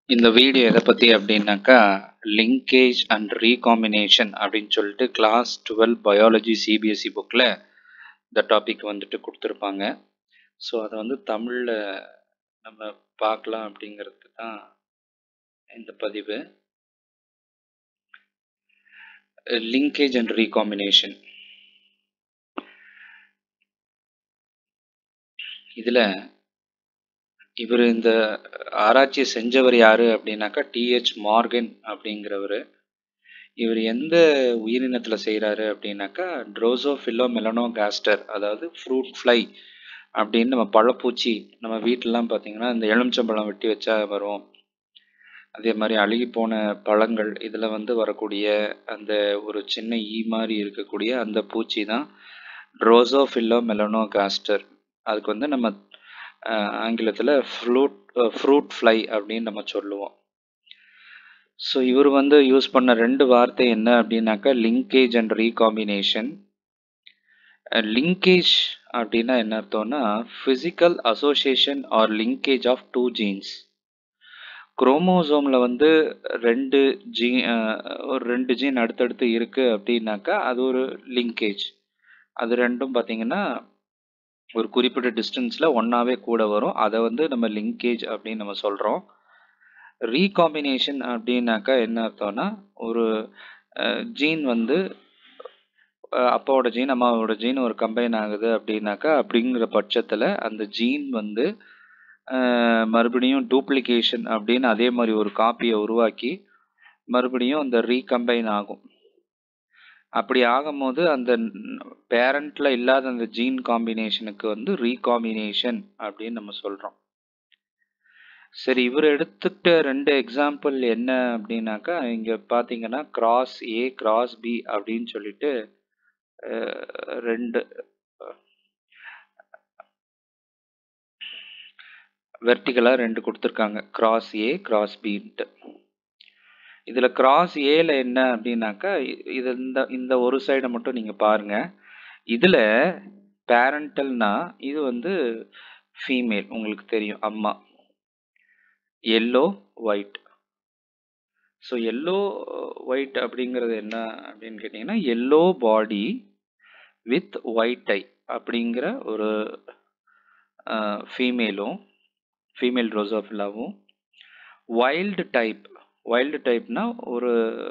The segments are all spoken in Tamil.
இந்த வீடியோ எதை பற்றி அப்படின்னாக்கா லிங்கேஜ் அண்ட் ரீகாம்பினேஷன் அப்படின்னு சொல்லிட்டு கிளாஸ் டுவெல் பயாலஜி சிபிஎஸ்சி புக்கில் இந்த டாபிக் வந்துட்டு கொடுத்துருப்பாங்க ஸோ அதை வந்து தமிழில் நம்ம பார்க்கலாம் அப்படிங்கிறதுக்கு தான் இந்த பதிவு லிங்கேஜ் அண்ட் ரீகாம்பினேஷன் இதில் இவர் இந்த ஆராய்ச்சியை செஞ்சவர் யாரு அப்படின்னாக்கா டிஹெச் மார்கன் அப்படிங்கிறவர் இவர் எந்த உயிரினத்தில் செய்கிறாரு அப்படின்னாக்கா ட்ரோசோஃபில்லோ மெலனோ காஸ்டர் அதாவது ஃப்ரூட் ஃப்ளை அப்படின்னு நம்ம பழப்பூச்சி நம்ம வீட்டிலலாம் பார்த்தீங்கன்னா இந்த எலுமிச்சம்பழம் வெட்டி வச்சா வரும் அதே மாதிரி அழுகி போன பழங்கள் இதில் வந்து வரக்கூடிய அந்த ஒரு சின்ன ஈ மாதிரி இருக்கக்கூடிய அந்த பூச்சி தான் ட்ரோசோஃபில்லோ மெலனோ காஸ்டர் அதுக்கு வந்து நம்ம ஆங்கிலத்தில் ஃப்ளூட் ஃப்ரூட் ஃப்ளை அப்படின்னு நம்ம சொல்லுவோம் ஸோ இவர் வந்து யூஸ் பண்ண ரெண்டு வார்த்தை என்ன அப்படின்னாக்கா லிங்கேஜ் அண்ட் ரீகாம்பினேஷன் லிங்கேஜ் அப்படின்னா என்ன அர்த்தம்னா physical association or linkage of two genes குரோமோசோமில் வந்து ரெண்டு ஜீ ஒரு ரெண்டு ஜீன் அடுத்தடுத்து இருக்குது அப்படின்னாக்கா அது ஒரு லிங்கேஜ் அது ரெண்டும் பார்த்தீங்கன்னா ஒரு குறிப்பிட்ட டிஸ்டன்ஸில் ஒன்றாவே கூட வரும் அதை வந்து நம்ம லிங்கேஜ் அப்படின்னு நம்ம சொல்கிறோம் ரீகாம்பினேஷன் அப்படின்னாக்கா என்ன அர்த்தம்னா ஒரு ஜீன் வந்து அப்பாவோட ஜீன் அம்மாவோட ஜீன் ஒரு கம்பைன் ஆகுது அப்படின்னாக்கா அப்படிங்கிற பட்சத்தில் அந்த ஜீன் வந்து மறுபடியும் டூப்ளிகேஷன் அப்படின்னு அதே மாதிரி ஒரு காப்பியை உருவாக்கி மறுபடியும் அந்த ரீகம்பைன் ஆகும் அப்படி ஆகும்போது அந்த பேரண்ட்ல இல்லாத அந்த ஜீன் காம்பினேஷனுக்கு வந்து ரீகாம்பினேஷன் அப்படின்னு நம்ம சொல்றோம் சரி இவர் எடுத்துக்கிட்ட ரெண்டு எக்ஸாம்பிள் என்ன அப்படின்னாக்கா இங்க பாத்தீங்கன்னா கிராஸ் ஏ கிராஸ் பி அப்படின்னு சொல்லிட்டு ரெண்டு வெர்டிகலா ரெண்டு கொடுத்துருக்காங்க கிராஸ் ஏ கிராஸ் பின்ட்டு இதுல கிராஸ் ஏல என்ன அப்படின்னாக்கா இது இந்த இந்த ஒரு சைடை மட்டும் நீங்க பாருங்க இதுல பேரண்டல்னா இது வந்து ஃபீமேல் உங்களுக்கு தெரியும் அம்மா yellow white so yellow white அப்படிங்கிறது என்ன அப்படின்னு கேட்டிங்கன்னா yellow body with white eye அப்படிங்கிற ஒரு ஃபீமேலும் ஃபீமேல் ரோசோஃபில்லாவும் வைல்டு டைப் வைல்டு டைப்னா ஒரு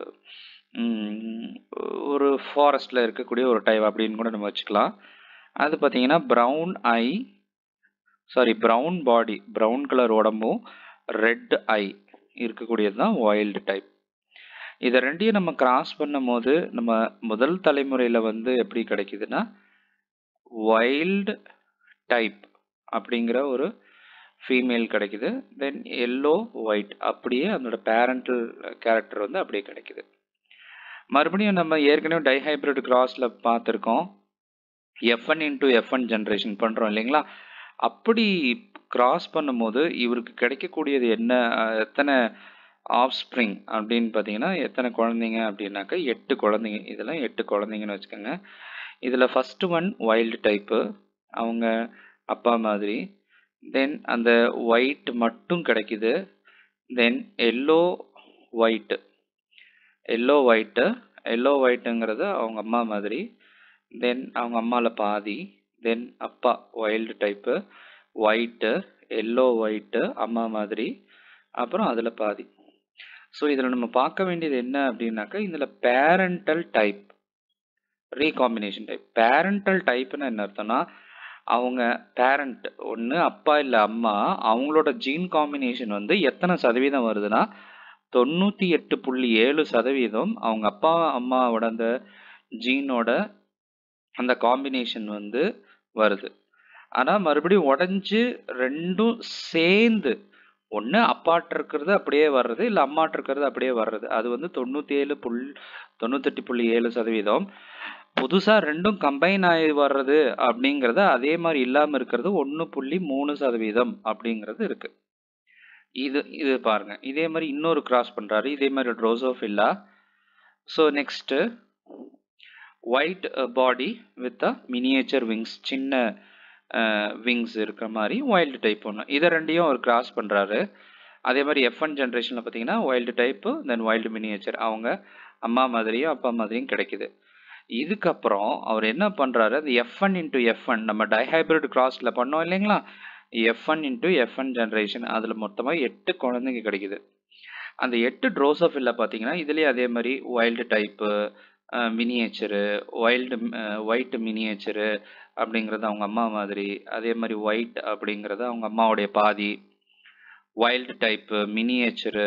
ஒரு ஃபாரஸ்டில் இருக்கக்கூடிய ஒரு டைப் அப்படின்னு கூட நம்ம வச்சுக்கலாம் அது பார்த்தீங்கன்னா brown eye sorry brown body brown colour உடம்பும் ரெட் ஐ இருக்கக்கூடியது தான் வைல்டு டைப் இதை ரெண்டையும் நம்ம கிராஸ் பண்ணும் போது நம்ம முதல் தலைமுறையில் வந்து எப்படி கிடைக்குதுன்னா வைல்டு டைப் அப்படிங்கிற ஒரு ஃபீமேல் கிடைக்குது தென் எல்லோ ஒயிட் அப்படியே அதனோட பேரண்டல் கேரக்டர் வந்து அப்படியே கிடைக்குது மறுபடியும் நம்ம ஏற்கனவே டைஹைப்ரிட் கிராஸில் பார்த்துருக்கோம் எஃப்என் இன்டூ எஃப்என் ஜென்ரேஷன் பண்ணுறோம் இல்லைங்களா அப்படி கிராஸ் பண்ணும்போது இவருக்கு கிடைக்கக்கூடியது என்ன எத்தனை ஆஃப் ஸ்ப்ரிங் அப்படின்னு பார்த்தீங்கன்னா எத்தனை குழந்தைங்க அப்படின்னாக்கா எட்டு குழந்தைங்க இதெல்லாம் எட்டு குழந்தைங்கன்னு வச்சுக்கோங்க இதில் ஃபஸ்ட்டு ஒன் வைல்டு டைப்பு அவங்க அப்பா மாதிரி தென் அந்த ஒயிட் மட்டும் கிடைக்குது then yellow white yellow white yellow ஒயிட்டுங்கிறது அவங்க அம்மா மாதிரி தென் அவங்க அம்மாவில் பாதி தென் அப்பா wild type white yellow white அம்மா மாதிரி அப்புறம் அதில் பாதி ஸோ இதில் நம்ம பார்க்க வேண்டியது என்ன அப்படின்னாக்கா இதில் parental type recombination type parental டைப்னு என்ன அர்த்தம்னா அவங்க பேரண்ட் ஒன்று அப்பா இல்லை அம்மா அவங்களோட ஜீன் காம்பினேஷன் வந்து எத்தனை சதவீதம் வருதுன்னா தொண்ணூற்றி எட்டு புள்ளி ஏழு சதவீதம் அவங்க அப்பா அம்மாவோட அந்த ஜீனோட அந்த காம்பினேஷன் வந்து வருது ஆனால் மறுபடியும் உடஞ்சி ரெண்டும் சேர்ந்து ஒன்று அப்பாட்ட இருக்கிறது அப்படியே வர்றது இல்லை அம்மாட்ட இருக்கிறது அப்படியே வர்றது அது வந்து தொண்ணூற்றி ஏழு புள் தொண்ணூத்தெட்டு புள்ளி ஏழு சதவீதம் புதுசாக ரெண்டும் கம்பைன் ஆகி வர்றது அப்படிங்கிறது அதே மாதிரி இல்லாமல் இருக்கிறது ஒன்று புள்ளி மூணு சதவீதம் அப்படிங்கிறது இருக்கு இது இது பாருங்க இதே மாதிரி இன்னொரு கிராஸ் பண்ணுறாரு இதே மாதிரி drosophila so next white body with a miniature wings சின்ன விங்ஸ் இருக்கிற மாதிரி வைல்டு டைப் ஒன்று இதை ரெண்டையும் அவர் கிராஸ் பண்ணுறாரு அதே மாதிரி எஃப் ஒன் ஜென்ரேஷனில் பார்த்தீங்கன்னா wild type then wild miniature அவங்க அம்மா மாதிரியும் அப்பா மாதிரியும் கிடைக்குது இதுக்கப்புறம் அவர் என்ன பண்ணுறாரு அது F one into F one நம்ம டைஹைபிரிட் கிராஸில் பண்ணோம் இல்லைங்களா F one into F one generation அதில் மொத்தமாக எட்டு குழந்தைங்க கிடைக்குது அந்த எட்டு ட்ரோசோஃபில்ல பார்த்தீங்கன்னா இதுலேயே அதே மாதிரி wild type miniature wild white miniature அப்படிங்கிறது அவங்க அம்மா மாதிரி அதே மாதிரி ஒயிட் அப்படிங்கிறது அவங்க அம்மாவுடைய பாதி wild type miniature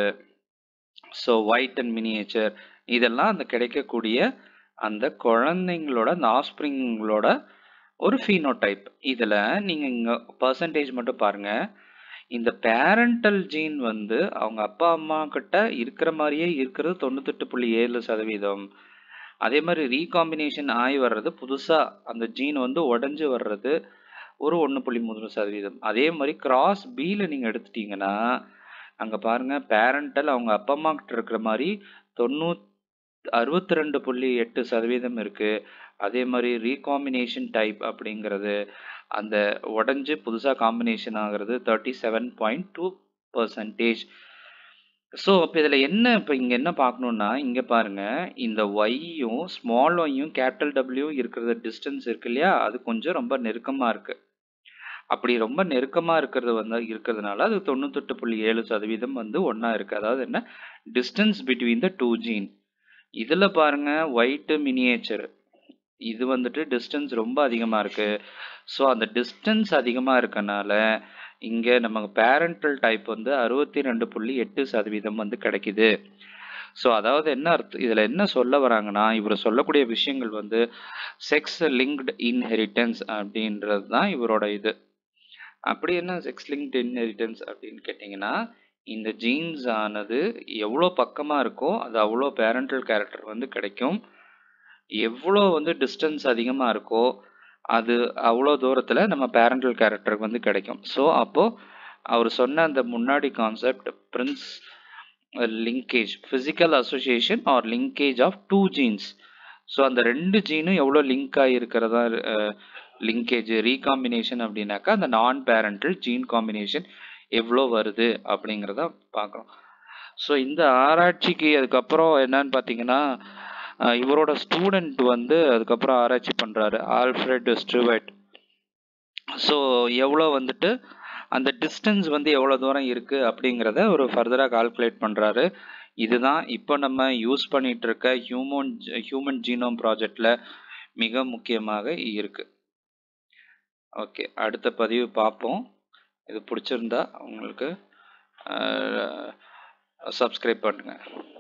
so white and miniature இதெல்லாம் அந்த கிடைக்கக்கூடிய அந்த குழந்தைங்களோட அந்த ஆஸ்பிரிங்களோட ஒரு ஃபீனோடைப் இதில் நீங்கள் இங்கே பர்சன்டேஜ் மட்டும் பாருங்கள் இந்த பேரண்டல் ஜீன் வந்து அவங்க அப்பா அம்மா கிட்ட இருக்கிற மாதிரியே இருக்கிறது தொண்ணூத்தெட்டு புள்ளி ஏழு சதவீதம் அதே மாதிரி ரீகாம்பினேஷன் ஆகி வர்றது புதுசாக அந்த ஜீன் வந்து உடஞ்சி வர்றது ஒரு ஒன்று புள்ளி மூணு சதவீதம் அதே மாதிரி கிராஸ் பியில் நீங்கள் எடுத்துட்டீங்கன்னா அங்கே பாருங்கள் பேரண்டல் அவங்க அப்பா அம்மா கிட்ட இருக்கிற மாதிரி தொண்ணூத் அறுபத்தி ரெண்டு புள்ளி எட்டு சதவீதம் இருக்குது அதே மாதிரி ரீகாம்பினேஷன் டைப் அப்படிங்கிறது அந்த உடஞ்சி புதுசாக காம்பினேஷன் ஆகிறது thirty seven point two percentage so அப்போ இதில் என்ன இப்போ இங்கே என்ன பார்க்கணுன்னா இங்கே பாருங்கள் இந்த ஒய்யும் ஸ்மால் ஒய்யும் கேபிட்டல் டபிள்யூ இருக்கிறது டிஸ்டன்ஸ் இருக்கு இல்லையா அது கொஞ்சம் ரொம்ப நெருக்கமாக இருக்குது அப்படி ரொம்ப நெருக்கமாக இருக்கிறது வந்து இருக்கிறதுனால அது தொண்ணூத்தெட்டு புள்ளி ஏழு சதவீதம் வந்து ஒன்றா இருக்குது அதாவது என்ன distance between the two gene இதில் பாருங்கள் ஒயிட்டு மினியேச்சர் இது வந்துட்டு டிஸ்டன்ஸ் ரொம்ப அதிகமாக இருக்குது ஸோ அந்த டிஸ்டன்ஸ் அதிகமாக இருக்கனால இங்கே நமக்கு பேரண்டல் டைப் வந்து அறுபத்தி ரெண்டு புள்ளி எட்டு சதவீதம் வந்து கிடைக்குது ஸோ அதாவது என்ன அர்த்தம் இதில் என்ன சொல்ல வராங்கன்னா இவர் சொல்லக்கூடிய விஷயங்கள் வந்து செக்ஸ் லிங்க்டு இன்ஹெரிட்டன்ஸ் அப்படின்றது தான் இவரோட இது அப்படி என்ன செக்ஸ் லிங்க்டு இன்ஹெரிட்டன்ஸ் அப்படின்னு கேட்டிங்கன்னா இந்த ஜீன்ஸ் ஆனது எவ்வளோ பக்கமாக இருக்கோ அது அவ்வளோ பேரண்டல் கேரக்டர் வந்து கிடைக்கும் எவ்வளோ வந்து டிஸ்டன்ஸ் அதிகமாக இருக்கோ அது அவ்வளோ தூரத்தில் நம்ம பேரண்டல் கேரக்டர் வந்து கிடைக்கும் ஸோ அப்போது அவர் சொன்ன அந்த முன்னாடி கான்செப்ட் பிரின்ஸ் linkage physical association or linkage of two genes so அந்த ரெண்டு ஜீனும் எவ்வளோ லிங்க் ஆகிருக்கிறதா லிங்கேஜ் ரீகாம்பினேஷன் அப்படின்னாக்கா அந்த நான் பேரண்டல் ஜீன் காம்பினேஷன் எவ்வளோ வருது அப்படிங்கிறத பார்க்குறோம் ஸோ இந்த ஆராய்ச்சிக்கு அதுக்கப்புறம் என்னன்னு பார்த்தீங்கன்னா இவரோட ஸ்டூடெண்ட் வந்து அதுக்கப்புறம் ஆராய்ச்சி பண்ணுறாரு ஆல்ஃப்ரெட் ஸ்ட்ரிவெட் ஸோ எவ்வளோ வந்துட்டு அந்த டிஸ்டன்ஸ் வந்து எவ்வளோ தூரம் இருக்குது அப்படிங்கிறத ஒரு ஃபர்தராக கால்குலேட் பண்ணுறாரு இதுதான் இப்போ நம்ம யூஸ் பண்ணிகிட்டு இருக்க ஹியூமன் ஹியூமன் ஜீனோம் ப்ராஜெக்டில் மிக முக்கியமாக இருக்குது ஓகே அடுத்த பதிவு பார்ப்போம் இது பிடிச்சிருந்தா உங்களுக்கு சப்ஸ்கிரைப் பண்ணுங்கள்